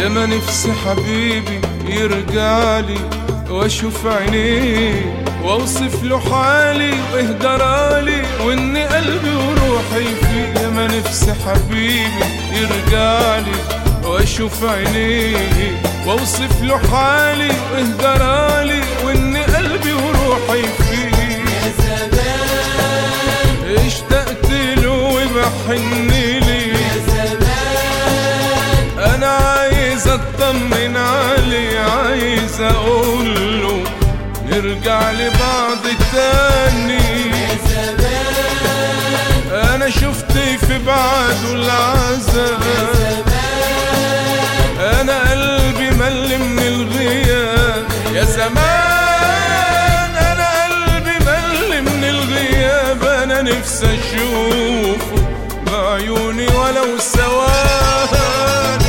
يا ما نفسي حبيبي يرجعلي واشوف عينيه واوصف له حالي واهدرالي وان قلبي وروحي فيه يا ما نفسي حبيبي يرجعلي واشوف عينيه واوصف له حالي واهدرالي وان قلبي وروحي فيه اشتقت له وبحن لي انا عايز اطمن عليه عايز اقول له نرجع لبعض تاني انا شفت في بعده العذاب انا قلبي مل من الغياب يا زمان انا قلبي مل من الغياب انا نفسي اشوفه بعيوني ولو ثواني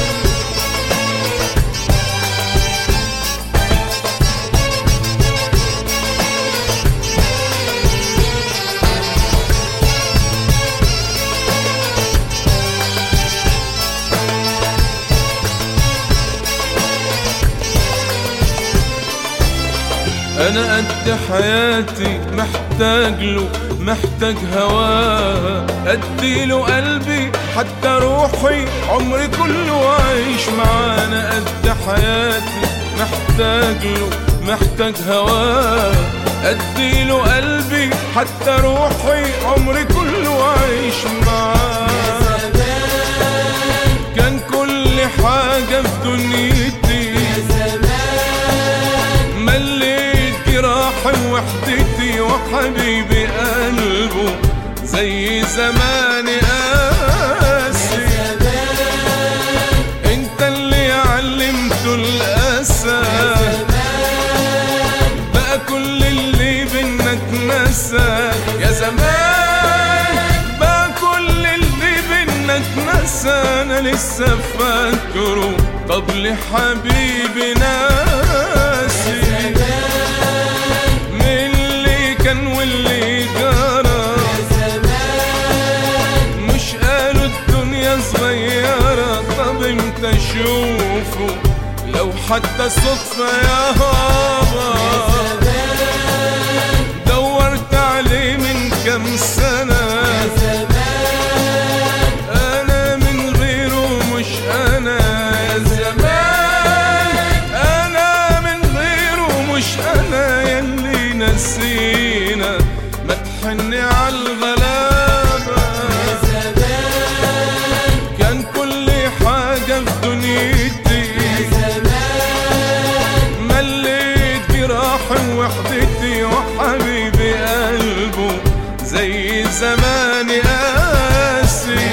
انا قد حياتي محتاج له محتاج هواه اديله قلبي حتى روحي عمري كله عايش معاه انا قد حياتي محتاج له محتاج هواه اديله قلبي حتى روحي عمري كله عايش معاه كان كل حاجة في دنيتي مليت جراحي وحدتي وحبيبي قلبه زي زمان قاسي انت اللي علمته الاسى بقى كل اللي بينا اتنسى يا زمان بقى كل اللي بينا اتنسى انا لسه فاكره طب ليه حبيبي ناسي من اللي كان واللي جرى مش قالوا الدنيا صغيرة طب انت شوفه لو حتى صدفة يا هابا دورت عليه من كام سنة أنا من غيره مش أنا يا زمان أنا من غيره مش أنا يلي نسينا ما تحني عالغلابة كان كل حاجة في دنيتي مليت جراحي وحدتي وحبيبي قلبه زي زمان قاسي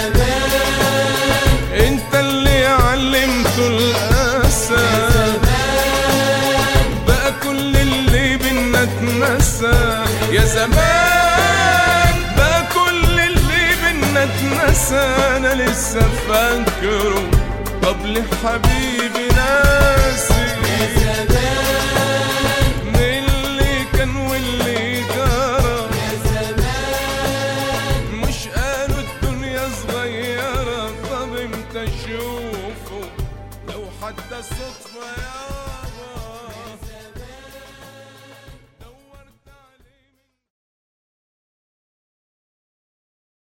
انت اللي علمته الاسى بقى كل اللي بينا اتنسى يا زمان بقى كل اللي بينا اتنسى انا لسه فاكره طب ليه حبيبي ناسي من اللي كان واللي جرى مش قالوا الدنيا صغيرة طب امتى اشوفه لو حتى صدفة يا